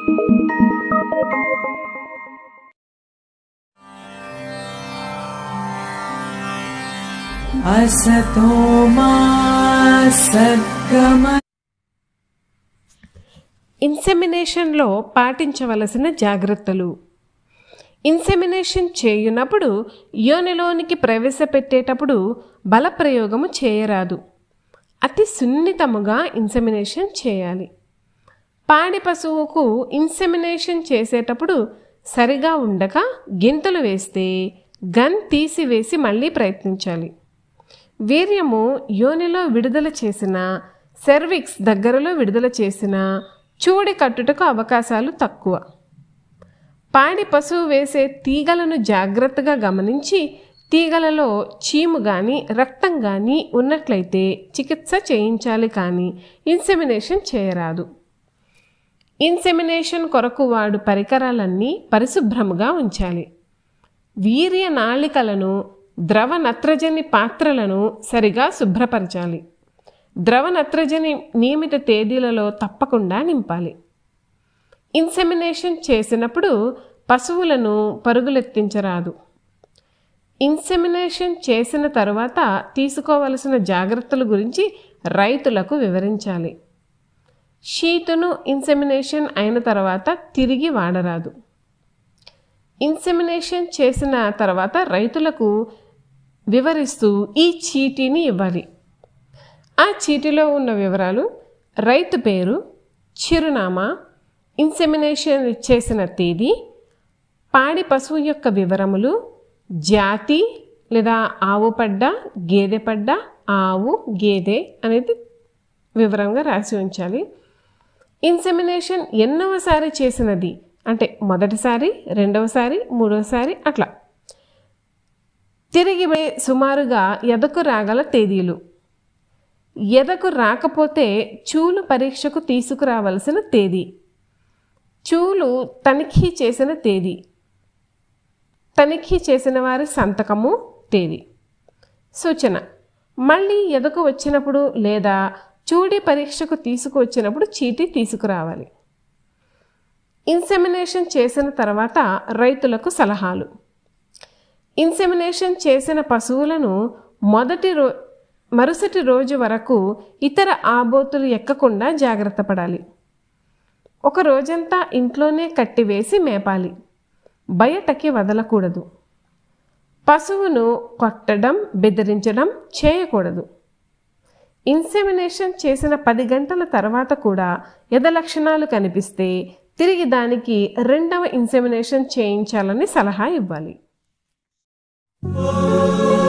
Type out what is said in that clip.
असतो मा सद्गम ఇన్సెమినేషన్లో పాటించవలసిన జాగ్రత్తలు ఇన్సెమినేషన్ చేయునప్పుడు యోనిలోనికి ప్రవేశపెట్టేటప్పుడు బలప్రయోగము చేయరాదు అతి సున్నితముగా ఇన్సెమినేషన్ చేయాలి పాడి పశువుకు ఇన్సెమినేషన్ చేసేటప్పుడు సరిగా ఉండక గింతలు వేస్తే గన్ తీసివేసి మళ్ళీ ప్రయత్నించాలి వీర్యము యోనిలో విడుదల చేసిన సెర్విక్స్ దగ్గరలో విడుదల చేసిన చూడి కట్టుటకు అవకాశాలు తక్కువ పాడి పశువు వేసే తీగలను జాగ్రత్తగా గమనించి తీగలలో చీము కానీ రక్తం కానీ ఉన్నట్లయితే చికిత్స చేయించాలి కానీ ఇన్సెమినేషన్ చేయరాదు ఇన్సెమినేషన్ కొరకు వాడు పరికరాలన్నీ పరిశుభ్రముగా ఉంచాలి వీర్య నాళికలను ద్రవ నత్రజని పాత్రలను సరిగా శుభ్రపరచాలి ద్రవ నత్రజని నియమిత తేదీలలో తప్పకుండా నింపాలి ఇన్సెమినేషన్ చేసినప్పుడు పశువులను పరుగులెత్తించరాదు ఇన్సెమినేషన్ చేసిన తరువాత తీసుకోవలసిన జాగ్రత్తల గురించి రైతులకు వివరించాలి షీటును ఇన్సెమినేషన్ అయిన తర్వాత తిరిగి వాడరాదు ఇన్సెమినేషన్ చేసిన తర్వాత రైతులకు వివరిస్తూ ఈ చీటీని ఇవ్వాలి ఆ చీటీలో ఉన్న వివరాలు రైతు పేరు చిరునామా ఇన్సెమినేషన్ చేసిన తేదీ పాడి పశువు యొక్క వివరములు జాతి లేదా ఆవు పడ్డ గేదె పడ్డ ఆవు గేదె అనేది వివరంగా రాసి ఉంచాలి ఇన్సెమినేషన్ ఎన్నవసారి చేసినది అంటే మొదటిసారి రెండవసారి మూడవసారి అట్లా తిరిగి వే- సుమారుగా ఎదకు రాగల తేదీలు ఎదకు రాకపోతే చూలు పరీక్షకు తీసుకురావలసిన తేదీ చూలు తనిఖీ చేసిన తేదీ తనిఖీ చేసిన వారి సంతకము తేదీ సూచన మళ్ళీ ఎదకు వచ్చినప్పుడు లేదా చూడి పరీక్షకు తీసుకువచ్చినప్పుడు చీటీ తీసుకురావాలి ఇన్సెమినేషన్ చేసిన తర్వాత రైతులకు సలహాలు ఇన్సెమినేషన్ చేసిన పశువులను మొదటి రో మరుసటి రోజు వరకు ఇతర ఆబోతులు ఎక్కకుండా జాగ్రత్త పడాలి ఒక రోజంతా ఇంట్లోనే కట్టివేసి మేపాలి బయటకి వదలకూడదు పశువును కొట్టడం బెదిరించడం చేయకూడదు ఇన్సెమినేషన్ చేసిన పది గంటల తర్వాత కూడా ఎద లక్షణాలు కనిపిస్తే తిరిగి దానికి రెండవ ఇన్సెమినేషన్ చేయించాలని సలహా ఇవ్వాలి